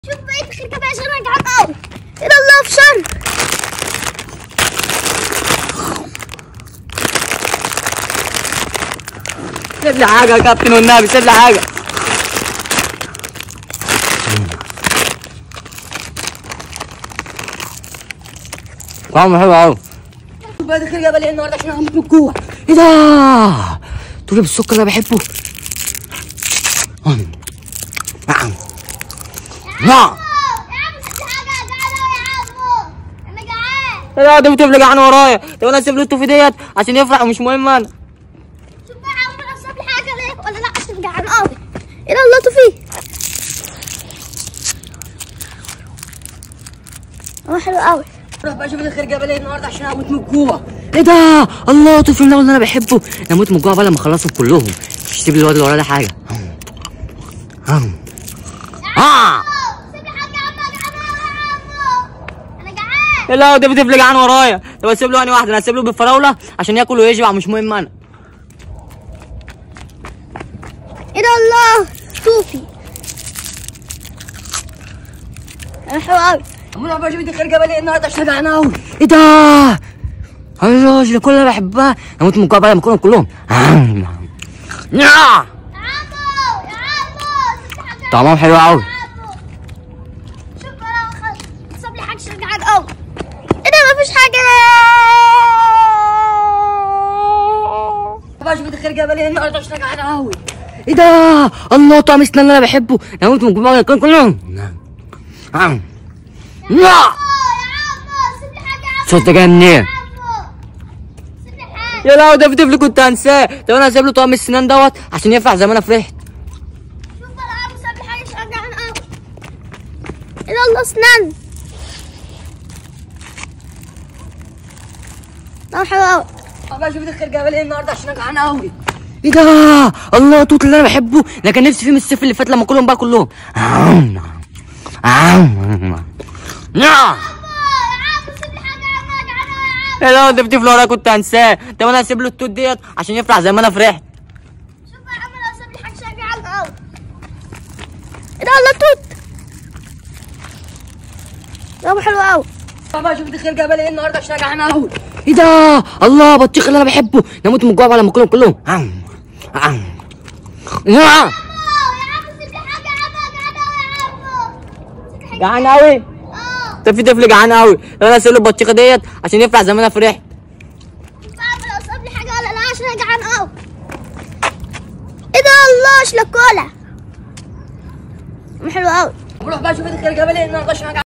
شوف بقيت الخرقة بقى عشان انا جعان قوي الى الله في شر سيب لي حاجه يا كابتن والنبي سيب لي حاجه طعمه حلو قوي بعد خير جبل النهارده عشان هموت من الجوع ايه ده؟ تقولي بالسكر اللي بحبه نعم نعم نعم يا عم سيب حاجة جعان قوي يا عمو انا جعان لا ده بتفلق جعان ورايا طب انا اسيب له التوفي ديت عشان يفرح ومش مهم انا شوف بقى يا عمو انا سيب لي حاجة ليه ولا لا عشان جعان قوي الى الله توفيق هو حلو قوي روح بقى شوف الخير جبل ايه النهارده عشان هموت من الجوع ايه ده الله طفل ده اللي انا بحبه اموت من الجوع بقى لما اخلصهم كلهم مش تسيب لي الواد اللي وراه ده حاجه هم. اه سيب لي حاجة يا عمو جعان قوي يا عمو انا جعان إيه لا ده بتفلق جعان ورايا طب اسيب له اني واحده انا اسيب له بالفراوله عشان ياكل ويشبع مش مهم انا الى الله توفي انا حلو قوي امال بقى شوف الخير جبل ايه النهارده عشان جعان قوي ايه ده الله دي كل اللي بحبها اموت من الجوع بقى لما اكلهم كلهم آم. نعم. يا عمو يا عمو سيب لي حاجة طعمهم حلو قوي شوف بقى خلاص سيب لي حاجة عشان جعان قوي ايه ده مفيش حاجة بقى شوف الخير جبل ايه النهارده عشان جعان قوي ايه ده الله طعم السنان اللي انا بحبه اموت من الجوع بقى كلهم نعم نعم نعم يا عمو سيب لي حاجة يا عمو صوت جاي منين عمو سيب لي حاجة يا لهوي ده في طفل كنت هنساه طب انا هسيب له طعم السنان دوت عشان يفرح زي ما انا فرحت شوف بقى يا عمو سيب لي حاجة عشان جعان قوي ايه ده الله اسنان طعم حلو قوي بقى شوف الخير جبل ايه النهارده عشان جعان قوي ايه ده الله توت اللي انا بحبه ده كان نفسي فيه من الصيف اللي فات لما كلهم بقى كلهم عم عم نعم يا عمو سيب لي حاجة يا عمو جعان قوي يا عمو يا لهوي ده في طفل ورايا كنت هنساه طب انا هسيب له التوت ديت عشان يفرح زي ما انا فرحت شوف بقى يا عمو لو سيب لي حاجة عشان جعان قوي ايه ده الله توت طعم حلو قوي بقى شوف الخير جبل ايه النهارده عشان جعان قوي ايه ده الله بطيخ اللي انا بحبه نموت من الجوع بقى لما كلهم كلهم عم عم نعم يا عمو سيب لي حاجة يا عمو جعان قوي يا عمو سيب لي حاجة جعان قوي اه طب في طفل جعان قوي طب انا هسيب له البطيخه ديت عشان يفرح زي ما انا فرحت شوف بقى يا عمو لو سيب لي حاجة ولا لا عشان انا جعان قوي ايه ده الله شلكولة طعم حلو قوي روح بقى شوف الخير جبل ايه النهارده عشان